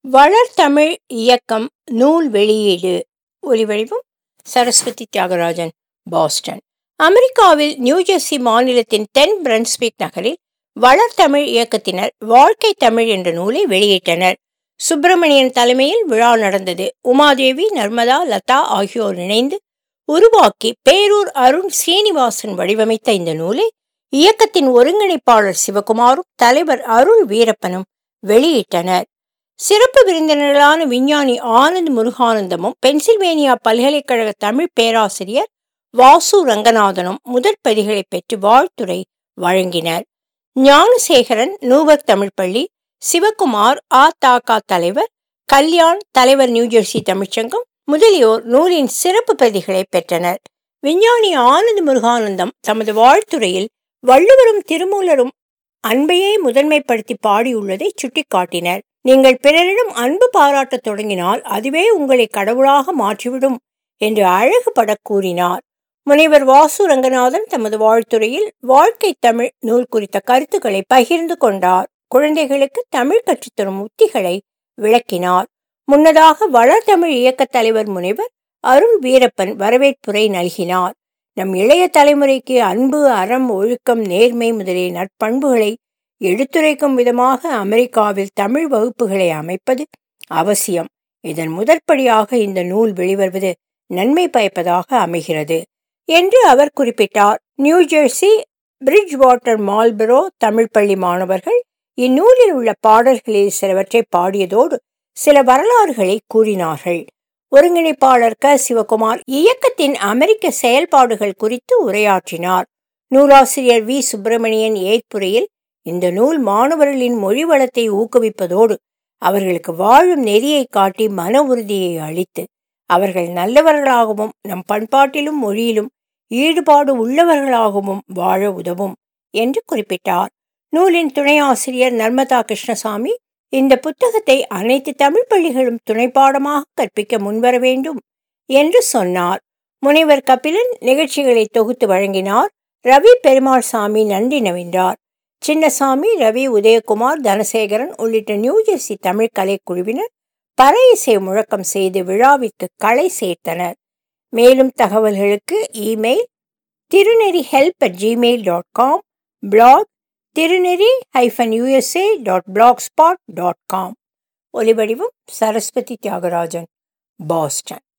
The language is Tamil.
வளர்தமிழ் இயக்கம் நூல் வெளியீடு ஒலிவடிவம் சரஸ்வதி தியாகராஜன் பாஸ்டன் அமெரிக்காவில் நியூஜெர்சி மாநிலத்தின் தென் பிரன்ஸ்விக் நகரில் வளர்தமிழ் இயக்கத்தினர் வாழ்க்கை தமிழ் என்ற நூலை வெளியிட்டனர் சுப்பிரமணியன் தலைமையில் விழா நடந்தது உமாதேவி நர்மதா லதா ஆகியோர் இணைந்து உருவாக்கி பேரூர் அருண் சீனிவாசன் வடிவமைத்த இந்த நூலை இயக்கத்தின் ஒருங்கிணைப்பாளர் சிவகுமாரும் தலைவர் அருள் வீரப்பனும் வெளியிட்டனர் சிறப்பு விருந்தினர்களான விஞ்ஞானி ஆனந்த் முருகானந்தமும் பென்சில்வேனியா பல்கலைக்கழக தமிழ் பேராசிரியர் வாசு ரங்கநாதனும் முதற் பதிகளை பெற்று வாழ்த்துரை வழங்கினர் ஞானசேகரன் நூவர் தமிழ்ப்பள்ளி சிவகுமார் அ தாகா தலைவர் கல்யாண் தலைவர் நியூஜெர்சி தமிழ்ச்சங்கம் முதலியோர் நூலின் சிறப்பு பிரதிகளை பெற்றனர் விஞ்ஞானி ஆனந்த் முருகானந்தம் தமது வாழ்த்துறையில் வள்ளுவரும் திருமூலரும் அன்பையே முதன்மைப்படுத்தி பாடியுள்ளதை சுட்டிக்காட்டினர் நீங்கள் பிறரிடம் அன்பு பாராட்டத் தொடங்கினால் அதுவே உங்களை கடவுளாக மாற்றிவிடும் என்று அழகுபட கூறினார் முனைவர் வாசு ரங்கநாதன் தமது வாழ்த்துறையில் வாழ்க்கை தமிழ் நூல் குறித்த கருத்துக்களை பகிர்ந்து கொண்டார் குழந்தைகளுக்கு தமிழ் கற்றுத்தரும் உத்திகளை விளக்கினார் முன்னதாக வளர்தமிழ் இயக்க தலைவர் முனைவர் அருள் வீரப்பன் வரவேற்புரை நல்கினார் நம் இளைய தலைமுறைக்கு அன்பு அறம் ஒழுக்கம் நேர்மை முதலிய நற்பண்புகளை எடுத்துரைக்கும் விதமாக அமெரிக்காவில் தமிழ் வகுப்புகளை அமைப்பது அவசியம் இதன் முதற்படியாக இந்த நூல் வெளிவருவது நன்மை பயப்பதாக அமைகிறது என்று அவர் குறிப்பிட்டார் New Jersey Bridgewater Marlboro Tamil பள்ளி மாணவர்கள் இந்நூலில் உள்ள பாடல்களில் சிலவற்றை பாடியதோடு சில வரலாறுகளை கூறினார்கள் ஒருங்கிணைப்பாளர் க சிவகுமார் இயக்கத்தின் அமெரிக்க செயல்பாடுகள் குறித்து உரையாற்றினார் நூலாசிரியர் வி சுப்பிரமணியன் ஏற்புரையில் இந்த நூல் மாணவர்களின் மொழி வளத்தை ஊக்குவிப்பதோடு அவர்களுக்கு வாழும் நெறியை காட்டி மன உறுதியை அளித்து அவர்கள் நல்லவர்களாகவும் நம் பண்பாட்டிலும் மொழியிலும் ஈடுபாடு உள்ளவர்களாகவும் வாழ உதவும் என்று குறிப்பிட்டார் நூலின் துணை ஆசிரியர் நர்மதா கிருஷ்ணசாமி இந்த புத்தகத்தை அனைத்து தமிழ் பள்ளிகளும் துணைப்பாடமாக கற்பிக்க முன்வர வேண்டும் என்று சொன்னார் முனைவர் கபிலன் நிகழ்ச்சிகளை தொகுத்து வழங்கினார் ரவி பெருமாள் சாமி நன்றி நவின்றார் சின்னசாமி ரவி உதயகுமார் தனசேகரன் உள்ளிட்ட நியூஜெர்சி தமிழ் கலைக்குழுவினர் பற இசை முழக்கம் செய்து விழாவிற்கு களை சேர்த்தனர் மேலும் தகவல்களுக்கு email Thiruneri help at Gmail dot com blog Thiruneri hyphen USA dot blogspot dot com ஒலிவடிவம் சரஸ்வதி தியாகராஜன் பாஸ்டன்